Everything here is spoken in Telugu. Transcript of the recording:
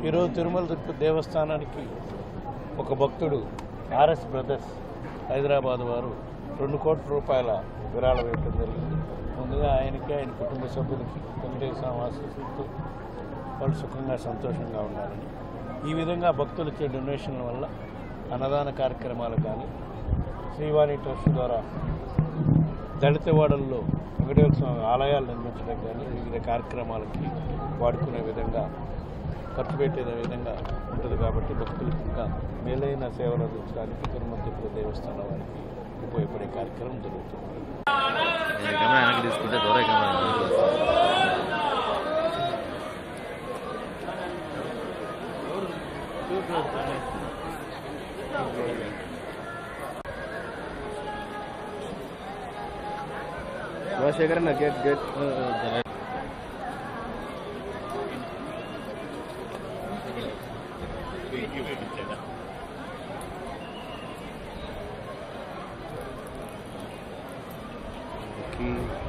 ఈరోజు తిరుమల తిరుపతి దేవస్థానానికి ఒక భక్తుడు ఆర్ఎస్ బ్రదర్స్ హైదరాబాద్ వారు రెండు కోట్ల రూపాయల విరాళం ఇవ్వడం జరిగింది ముందుగా ఆయనకి ఆయన కుటుంబ సభ్యులకి వెంకటేశ్వర ఆశీస్సులతో వాళ్ళు సుఖంగా సంతోషంగా ఉండాలని ఈ విధంగా భక్తులు ఇచ్చే డొనేషన్ల వల్ల అన్నదాన కార్యక్రమాలు కానీ శ్రీవాణి ట్రస్ట్ ద్వారా దళిత వాడల్లో వెంకటేశ్వర స్వామి ఆలయాలు నిర్మించడం కానీ వివిధ కార్యక్రమాలకి వాడుకునే విధంగా ఖర్చు పెట్టే విధంగా ఉంటుంది కాబట్టి భక్తులకు ఇంకా మేలైన సేవలు అందించడానికి తిరుమల తిరుపతి దేవస్థానం వారికి ఉపయోగపడే కార్యక్రమం జరుగుతుంది కెమెరా వెనక్కి తీసుకుంటే దూర కెమెరా శేఖర్ అన్న గేట్ గేట్ కి